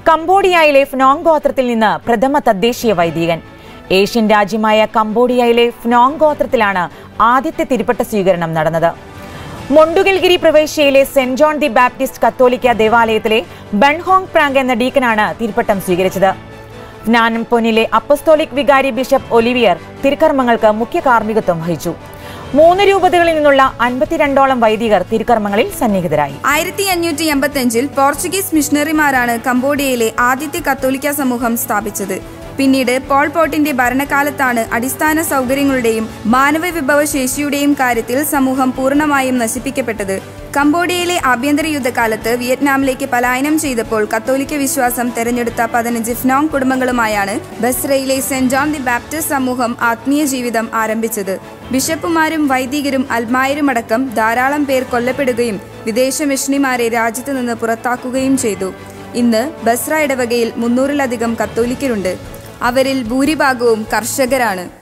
കംബോഡിയയിലെ ഫ്നോങ് ഗോത്രത്തിൽ നിന്ന് പ്രഥമ തദ്ദേശീയ വൈദികൻ ഏഷ്യൻ രാജ്യമായ കംബോഡിയയിലെ ഫ്നോങ് ഗോത്രത്തിലാണ് ആദ്യത്തെ തിരുപ്പട്ട സ്വീകരണം നടന്നത് മൊണ്ടുകിൽഗിരി പ്രവേശ്യയിലെ സെന്റ് ജോൺ ദി ബാപ്റ്റിസ്റ്റ് കത്തോലിക്ക ദേവാലയത്തിലെ ബൺഹോങ് പ്രാങ്ക് എന്ന ഡീക്കനാണ് തിരുപ്പട്ടം സ്വീകരിച്ചത് ജ്ഞാനംപൊന്നിലെ അപ്പസ്തോലിക് വികാരി ബിഷപ്പ് ഒലിവിയർ തിരുക്കർമ്മങ്ങൾക്ക് മുഖ്യ കാർമ്മികത്വം വഹിച്ചു മൂന്ന് രൂപതകളിൽ നിന്നുള്ള അൻപത്തിരണ്ടോളം വൈദികർ തിരുക്കർമ്മങ്ങളിൽ സന്നിഹിതരായി ആയിരത്തി അഞ്ഞൂറ്റി എൺപത്തിയഞ്ചിൽ പോർച്ചുഗീസ് മിഷണറിമാരാണ് കംബോഡിയയിലെ ആദ്യത്തെ കത്തോലിക്ക സമൂഹം സ്ഥാപിച്ചത് പിന്നീട് പോൾ പോട്ടിന്റെ ഭരണകാലത്താണ് അടിസ്ഥാന സൗകര്യങ്ങളുടെയും മാനവ വിഭവശേഷിയുടെയും കാര്യത്തിൽ സമൂഹം പൂർണ്ണമായും നശിപ്പിക്കപ്പെട്ടത് കംബോഡിയയിലെ ആഭ്യന്തര യുദ്ധകാലത്ത് വിയറ്റ്നാമിലേക്ക് പലായനം ചെയ്തപ്പോൾ കത്തോലിക്ക വിശ്വാസം തെരഞ്ഞെടുത്ത പതിനഞ്ച് ഫ്നോങ് കുടുംബങ്ങളുമായാണ് ബസ്രയിലെ സെന്റ് ജോൺ ദി ബാപ്റ്റിസ്റ്റ് സമൂഹം ആത്മീയ ജീവിതം ആരംഭിച്ചത് ബിഷപ്പുമാരും വൈദികരും അൽമായരുമടക്കം ധാരാളം പേർ കൊല്ലപ്പെടുകയും വിദേശ മിഷണറിമാരെ രാജ്യത്ത് നിന്ന് പുറത്താക്കുകയും ചെയ്തു ഇന്ന് ബസ്ര ഇടവകയിൽ മുന്നൂറിലധികം കത്തോലിക്കരുണ്ട് അവരിൽ ഭൂരിഭാഗവും കർഷകരാണ്